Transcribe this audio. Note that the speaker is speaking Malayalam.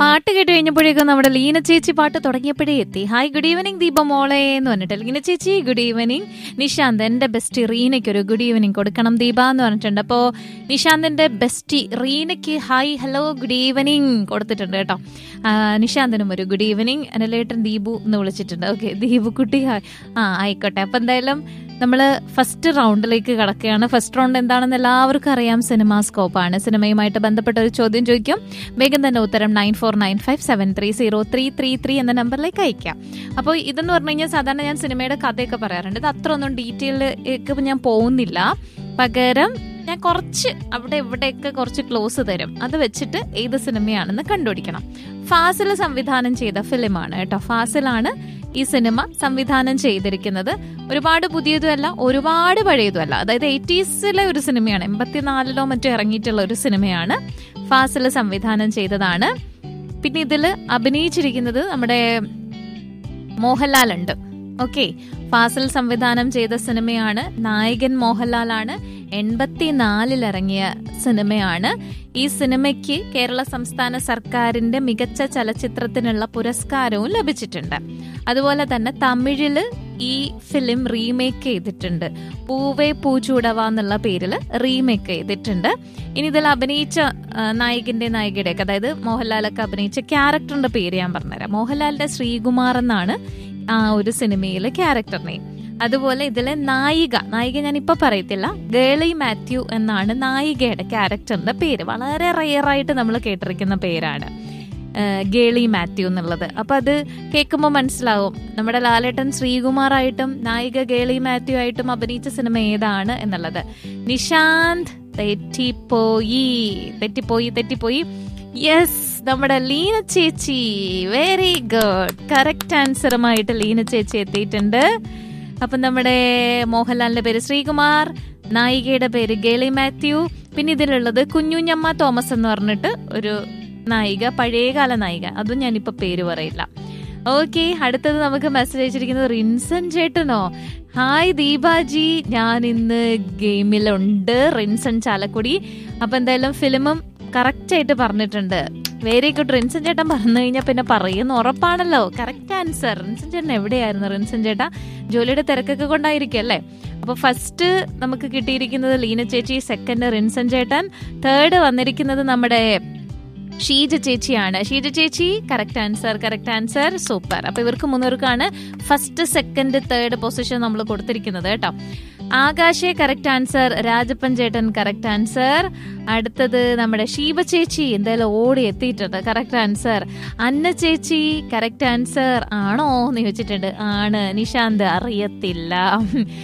പാട്ട് കേട്ട് കഴിഞ്ഞപ്പോഴേക്കും നമ്മുടെ ലീന ചേച്ചി പാട്ട് തുടങ്ങിയപ്പോഴേ എത്തി ഹായ് ഗുഡ് ഈവനിങ് ദീപ മോളെ എന്ന് പറഞ്ഞിട്ട് ലീന ചേച്ചി ഗുഡ് ഈവനിങ് നിശാന്ത് എന്റെ ബെസ്റ്റ് റീനയ്ക്ക് ഒരു ഗുഡ് ഈവനിങ് കൊടുക്കണം ദീപ എന്ന് പറഞ്ഞിട്ടുണ്ട് അപ്പോൾ നിശാന്തിന്റെ ബെസ്റ്റ് റീനയ്ക്ക് ഹായ് ഹലോ ഗുഡ് ഈവനിങ് കൊടുത്തിട്ടുണ്ട് കേട്ടോ ആ, നിശാന്തിനും ഒരു ഗുഡ് ഈവനിങ് എൻ്റെ ലേട്ടൻ ദീപു എന്ന് വിളിച്ചിട്ടുണ്ട് ഓക്കെ ദീപു കുട്ടി ഹായ് ആ ആയിക്കോട്ടെ അപ്പം എന്തായാലും നമ്മൾ ഫസ്റ്റ് റൗണ്ടിലേക്ക് കടക്കുകയാണ് ഫസ്റ്റ് റൗണ്ട് എന്താണെന്ന് എല്ലാവർക്കും അറിയാം സിനിമാ സ്കോപ്പാണ് സിനിമയുമായിട്ട് ബന്ധപ്പെട്ട ഒരു ചോദ്യം ചോദിക്കും വേഗം തന്നെ ഉത്തരം nine four nine five seven three zero three three three എന്ന നമ്പറിലേക്ക് അയക്കാം അപ്പോൾ ഇതെന്ന് പറഞ്ഞു കഴിഞ്ഞാൽ സാധാരണ ഞാൻ സിനിമയുടെ കഥയൊക്കെ പറയാറുണ്ട് ഇത് അത്ര ഒന്നും ഡീറ്റെയിലേക്ക് ഞാൻ പോകുന്നില്ല പകരം ഞാൻ കുറച്ച് അവിടെ ഇവിടെയൊക്കെ കുറച്ച് ക്ലോസ് തരും അത് വെച്ചിട്ട് ഏത് സിനിമയാണെന്ന് കണ്ടുപിടിക്കണം ഫാസിൽ സംവിധാനം ചെയ്ത ഫിലിമാണ് കേട്ടോ ഫാസിലാണ് ഈ സിനിമ സംവിധാനം ചെയ്തിരിക്കുന്നത് ഒരുപാട് പുതിയതുമല്ല ഒരുപാട് പഴയതുമല്ല അതായത് എയ്റ്റീസിലെ ഒരു സിനിമയാണ് എൺപത്തിനാലിലോ മറ്റോ ഇറങ്ങിയിട്ടുള്ള ഒരു സിനിമയാണ് ഫാസിൽ സംവിധാനം ചെയ്തതാണ് പിന്നെ ഇതിൽ അഭിനയിച്ചിരിക്കുന്നത് നമ്മുടെ മോഹൻലാൽ ഉണ്ട് ഓക്കെ ഫാസിൽ സംവിധാനം ചെയ്ത സിനിമയാണ് നായകൻ മോഹൻലാലാണ് എൺപത്തിനാലിൽ ഇറങ്ങിയ സിനിമയാണ് ഈ സിനിമയ്ക്ക് കേരള സംസ്ഥാന സർക്കാരിന്റെ മികച്ച ചലച്ചിത്രത്തിനുള്ള പുരസ്കാരവും ലഭിച്ചിട്ടുണ്ട് അതുപോലെ തന്നെ തമിഴില് ഈ ഫിലിം റീമേക്ക് ചെയ്തിട്ടുണ്ട് പൂവേ പൂച്ചൂടവ എന്നുള്ള പേരിൽ റീമേക്ക് ചെയ്തിട്ടുണ്ട് ഇനി ഇതിൽ അഭിനയിച്ച ആ, നായകന്റെ നായികയുടെ ഒക്കെ അതായത് മോഹൻലാലൊക്കെ അഭിനയിച്ച ക്യാരക്ടറിന്റെ പേര് ഞാൻ പറഞ്ഞുതരാം മോഹൻലാലിന്റെ ശ്രീകുമാർ എന്നാണ് ആ ഒരു സിനിമയിലെ ക്യാരക്ടർ നെയിം അതുപോലെ ഇതിലെ നായിക നായിക ഞാൻ ഇപ്പൊ പറയത്തില്ല ഗേളി മാത്യു എന്നാണ് നായികയുടെ ക്യാരക്ടറിന്റെ പേര് വളരെ റയറായിട്ട് നമ്മൾ കേട്ടിരിക്കുന്ന പേരാണ് ആ, ഗേളി മാത്യു എന്നുള്ളത് അപ്പൊ അത് കേൾക്കുമ്പോൾ മനസ്സിലാവും നമ്മുടെ ലാലേട്ടൻ ശ്രീകുമാറായിട്ടും നായിക ഗേളി മാത്യു ആയിട്ടും അഭിനയിച്ച സിനിമ ഏതാണ് എന്നുള്ളത് നിശാന്ത് തെറ്റിപ്പോയി തെറ്റിപ്പോയി തെറ്റിപ്പോയി യെസ് നമ്മുടെ ലീന ചേച്ചി വെരി ഗുഡ് കറക്റ്റ് ആൻസറുമായിട്ട് ലീന ചേച്ചി എത്തിയിട്ടുണ്ട് അപ്പം നമ്മുടെ മോഹൻലാലിന്റെ പേര് ശ്രീകുമാർ നായികയുടെ പേര് ഗേളി മാത്യു പിന്നെ ഇതിലുള്ളത് കുഞ്ഞുഞ്ഞമ്മ തോമസ് എന്ന് പറഞ്ഞിട്ട് ഒരു നായിക പഴയകാല നായിക അതും ഞാനിപ്പോ പേര് പറയില്ല ഓക്കെ അടുത്തത് നമുക്ക് മെസ്സേജ് അയച്ചിരിക്കുന്നത് റിൻസൻ ചേട്ടനോ ഹായ് ദീപാജി ഞാൻ ഇന്ന് ഗെയിമിലുണ്ട് റിൻസൺ ചാലക്കുടി അപ്പൊ എന്തായാലും ഫിലിമും കറക്റ്റ് ആയിട്ട് പറഞ്ഞിട്ടുണ്ട് വെരി ഗുഡ് റിൻസൻ ചേട്ടൻ പറഞ്ഞു കഴിഞ്ഞാൽ പിന്നെ പറയുന്ന ഉറപ്പാണല്ലോ കറക്റ്റ് ആൻസർ റിൻസൻ ചേട്ടൻ എവിടെയായിരുന്നു റിൻസൻ ചേട്ടാ ജോലിയുടെ തിരക്കൊക്കെ കൊണ്ടായിരിക്കും അല്ലേ അപ്പൊ ഫസ്റ്റ് നമുക്ക് കിട്ടിയിരിക്കുന്നത് ലീന ചേച്ചി സെക്കൻഡ് റിൻസൻ ചേട്ടൻ തേർഡ് വന്നിരിക്കുന്നത് നമ്മുടെ ഷീജ ചേച്ചിയാണ് ഷീജ ചേച്ചി correct answer correct answer super അപ്പൊ ഇവർക്ക് മൂന്നുപേർക്കാണ് ഫസ്റ്റ് സെക്കൻഡ് തേർഡ് പൊസിഷൻ നമ്മൾ കൊടുത്തിരിക്കുന്നത് കേട്ടോ ആകാശെ കറക്റ്റ് ആൻസർ രാജപ്പൻ ചേട്ടൻ കറക്റ്റ് ആൻസർ അടുത്തത് നമ്മുടെ ഷീബ ചേച്ചി എന്തായാലും ഓടി എത്തിയിട്ടുണ്ട് കറക്റ്റ് ആൻസർ അന്ന ചേച്ചി കറക്റ്റ് ആൻസർ ആണോ എന്ന് ചോദിച്ചിട്ടുണ്ട് ആണ് നിശാന്ത് അറിയത്തില്ല